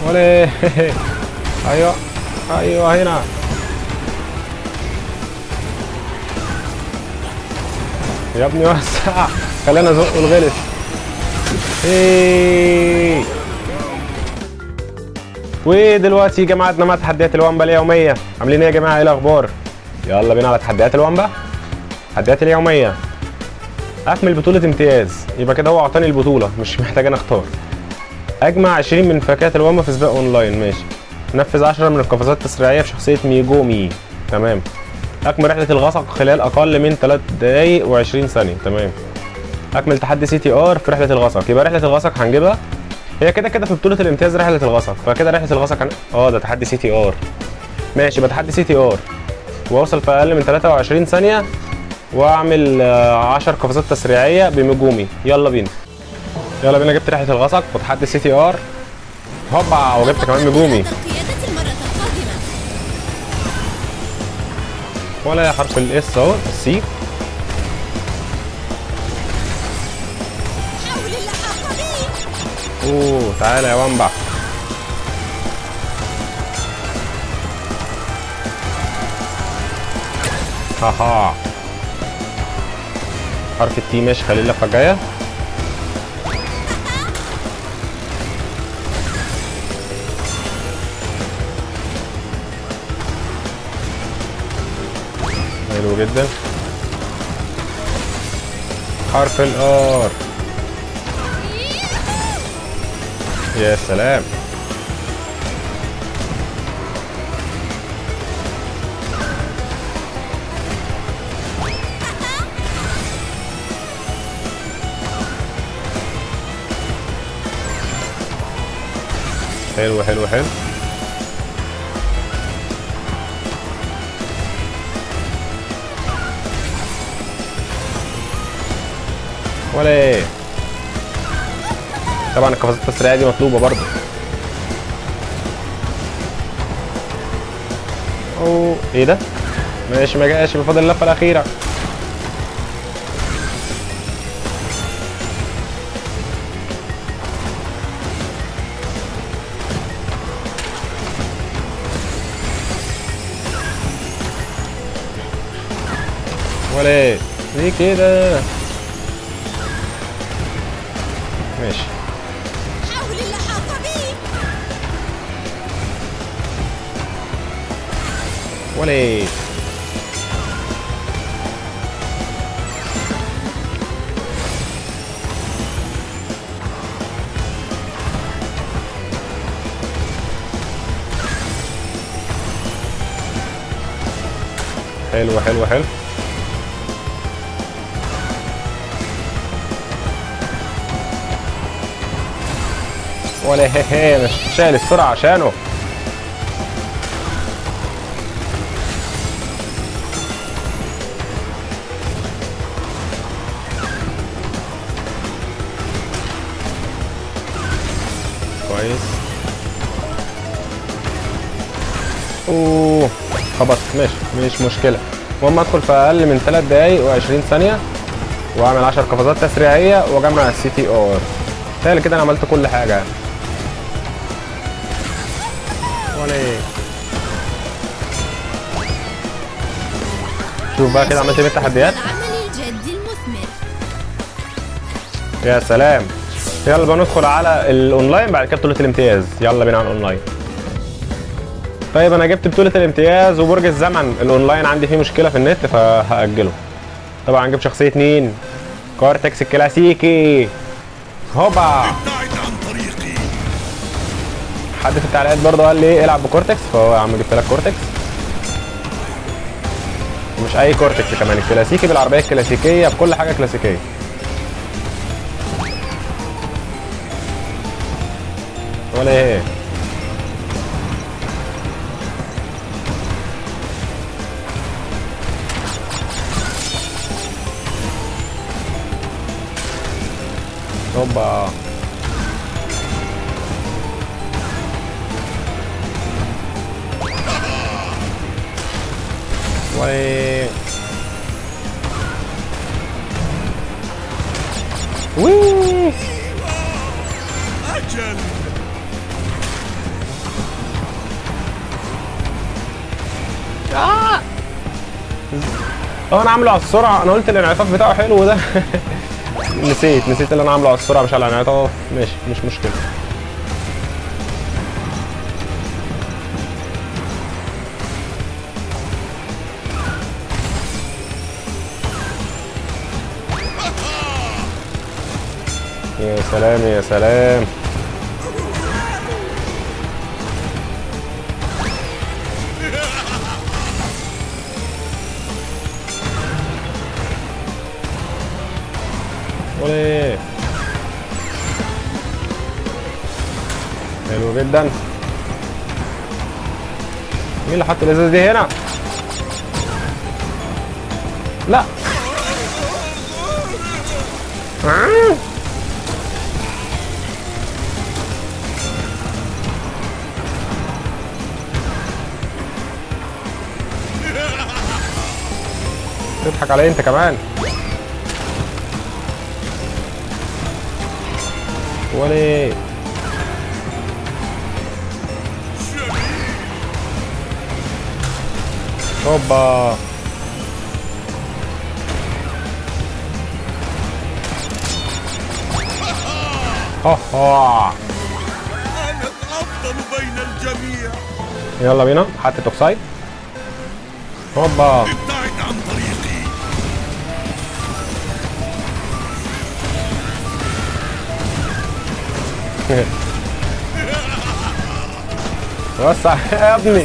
ولا ايوه ايوه هنا يا ابني وسع خلينا ازق الغلس ايه ودلوقتي جماعتنا مع تحديات الوامبا اليوميه عاملين ايه يا جماعه ايه الاخبار يلا بينا على تحديات الوامبا التحديات اليوميه اكمل بطوله امتياز يبقى كده هو اعطاني البطوله مش محتاج انا اختار اجمع 20 من فاكهه الوامبا في سباق اونلاين ماشي نفذ 10 من القفزات التسريعيه بشخصيه ميجومي تمام اكمل رحله الغسق خلال اقل من 3 دقايق و20 ثانيه تمام اكمل تحدي سي تي ار في رحله الغسق يبقى رحله الغسق هنجيبها هي كده كده في بطوله الامتياز رحله الغسق فكده رحله الغسق هن... اه ده تحدي سي تي ار ماشي يبقى تحدي سي تي ار واوصل في اقل من 23 ثانيه واعمل آه، 10 قفزات تسريعيه بمجومي يلا بينا يلا بينا جبت رحله الغسق وتحدي سي تي ار هوبا وجبت كمان مجومي القيادة المرة القادمة ولا حرف الاس اهو السي حاول اللحاق بي اوه تعالى يا وامبا هاها حرف التي ماشي خلي اللفه الجايه حلو جدا حرف الار يا سلام حلو حلو حلو ولا ايه طبعا القفزات التسريعيه دي مطلوبه برضه اوه ايه ده ماشي ما جاش بفضل اللفه الاخيره ولا ايه ليه كده ماشي حاول اللحاق بي ولا ايه حلو حلو حلو ولا هي هي مش شايل السرعة عشانه كويس اوه خبطت ماشي مش مشكلة المهم ادخل في اقل من 3 دقايق و20 ثانية واعمل 10 قفزات تسريعية واجمع السي تي ار تهيألي كده انا عملت كل حاجة يعني ولا ايه شوف بقى كده عملت ايه بالتحديات العمل الجد المثمر يا سلام يلا بقى ندخل على الاونلاين بعد كده بطوله الامتياز يلا بينا على الاونلاين طيب انا جبت بطوله الامتياز وبرج الزمن الاونلاين عندي فيه مشكله في النت فهاجله طبعا جبت شخصيه مين كورتكس الكلاسيكي هوبا ابتعد عن طريقي حد في التعليقات برضه قال لي إيه العب بكورتكس فهو يا عم جبت لك كورتكس مش اي كورتكس كمان الكلاسيكي بالعربيه الكلاسيكيه بكل حاجه كلاسيكيه ولا ايه هوبا وي وي أجل اه اه انا عامله على السرعه انا قلت الانعطاف بتاعه حلو ده نسيت نسيت اللي انا عامله على السرعه مش على الانعطاف ماشي مش مشكله يا سلام يا سلام وليه حلو جدا مين اللي حط الازاز دي هنا لا آه. تضحك علي انت كمان وليه هوبا ها ها أنا الأفضل بين الجميع يلا بينا حتة اوكسايد هوبا ابتعد عن طريقي وسع يا ابني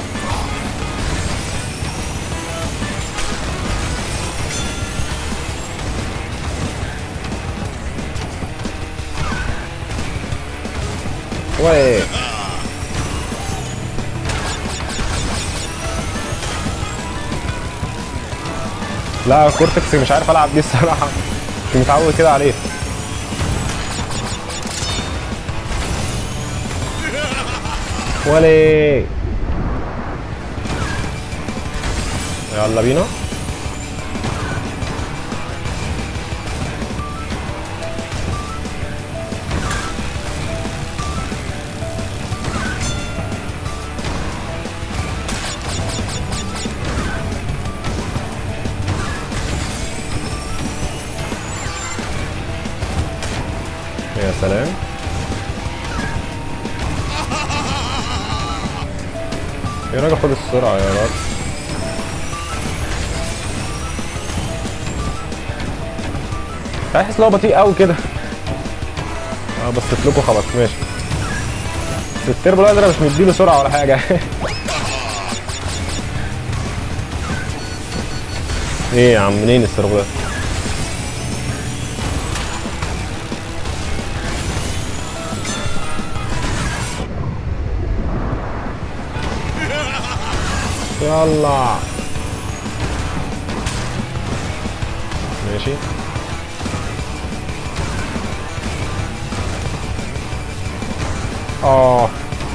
وي لا كورتكس مش عارف العب بيه الصراحه مش متعود كده عليه ولي يلا بينا يا سلام يا راجل خد السرعة يا راجل هحس ان هو بطيء قوي كده اه بس لكم خلاص ماشي بس التربو الازرق مش مديله سرعة ولا حاجة ايه يا عم منين التربو ده؟ يلا ماشي اه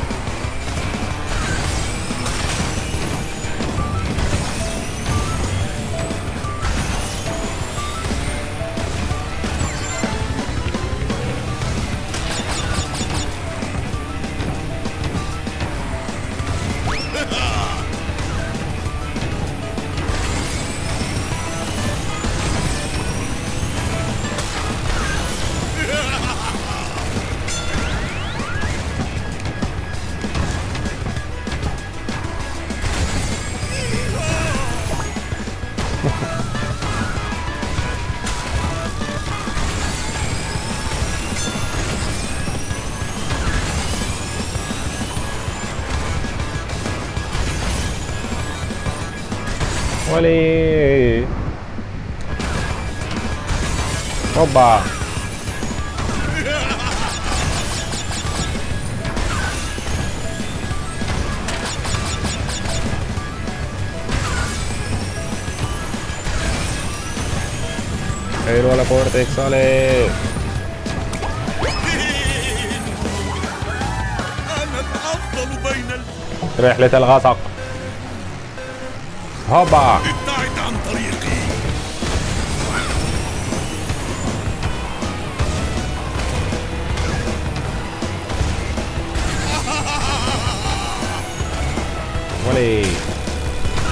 ولي هوبا حلو ولا كورتكس عليه أنا الأفضل بين ال... رحلة الغسق هوبا ابتعد عن طريقي ولي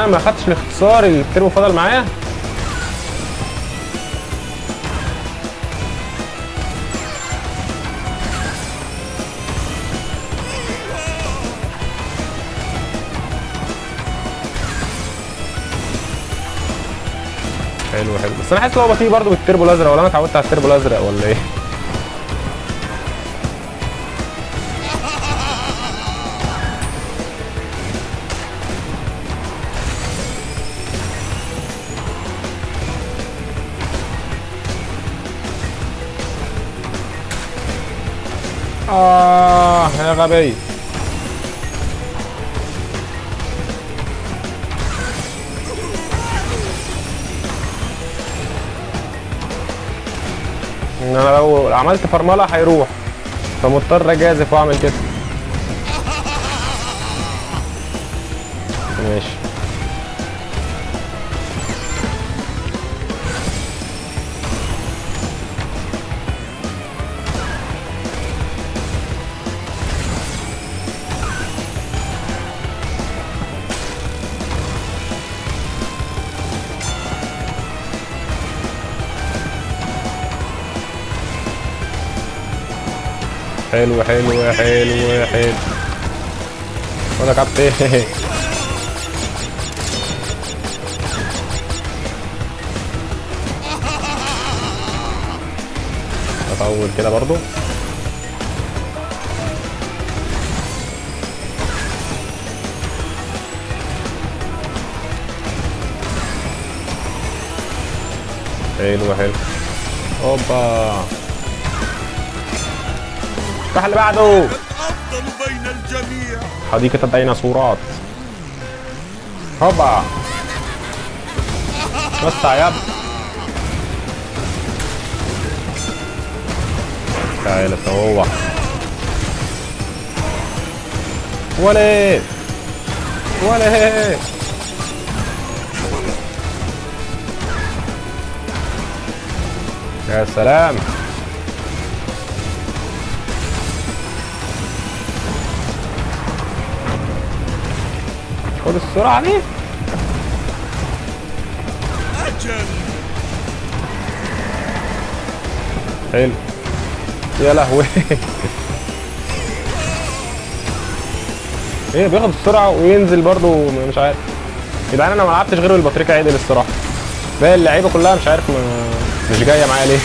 انا ما خدتش الاختصار التربو فضل معايا حلو حلو بس انا حاسس ان هو بطيء برضه بالتربو الازرق ولا انا اتعودت على التربو الازرق ولا ايه آه يا غبي ان انا لو عملت فرمله هيروح فمضطر اجازف واعمل كده ماشي حلو حلو حلو حلو خد يا كابتن اطول كده برضو حلو حلو اوبا الفتح اللي بعده الأفضل بين الجميع حديقة الديناصورات هوبا وسع يا ابني تعال هو ولا ولا يا سلام خد السرعة دي أجل حلو يا لهوي ايه بياخد السرعة وينزل برضو مش عارف يا جدعان انا ما لعبتش غير بالبطريقة عدل الصراحة باقي اللعيبة كلها مش عارف ما مش جاية معايا ليه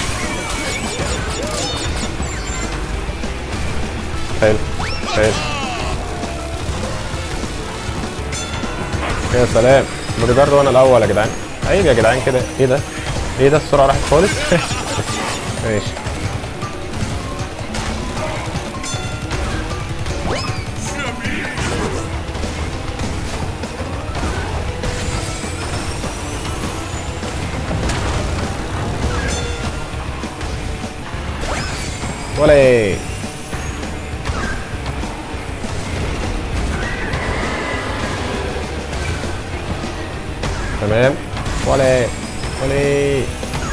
حلو حلو يا سلام بوديجارد وانا الاول يا جدعان عيب يا جدعان كده ايه ده ايه ده السرعه راحت خالص ماشي ولا ايه تمام ولا ايه ولا ايه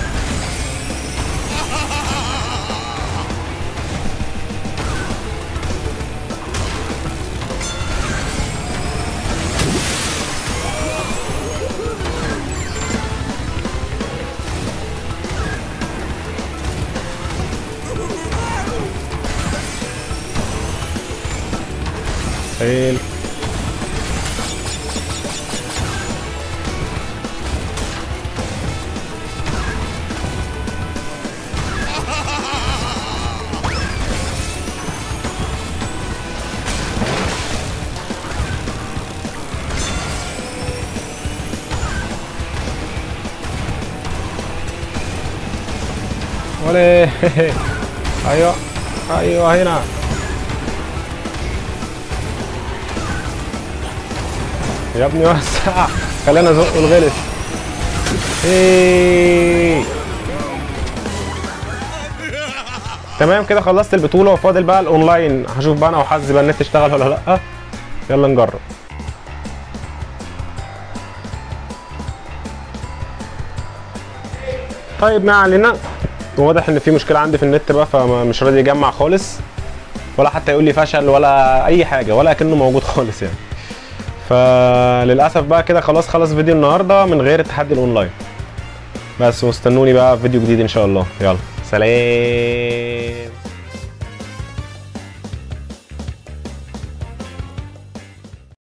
حلو ولا ايه ايوه ايوه هنا يا ابني وسع خلينا ازق الغلس ايه تمام كده خلصت البطوله وفاضل بقى الاونلاين هشوف بقى انا وحظي بقى النت اشتغل ولا لا يلا نجرب طيب ما علينا واضح ان في مشكله عندي في النت بقى فمش راضي يجمع خالص ولا حتى يقول لي فشل ولا اي حاجه ولا كانه موجود خالص يعني فللاسف بقى كده خلاص خلص فيديو النهارده من غير التحدي الاونلاين بس واستنوني بقى في فيديو جديد ان شاء الله يلا سلام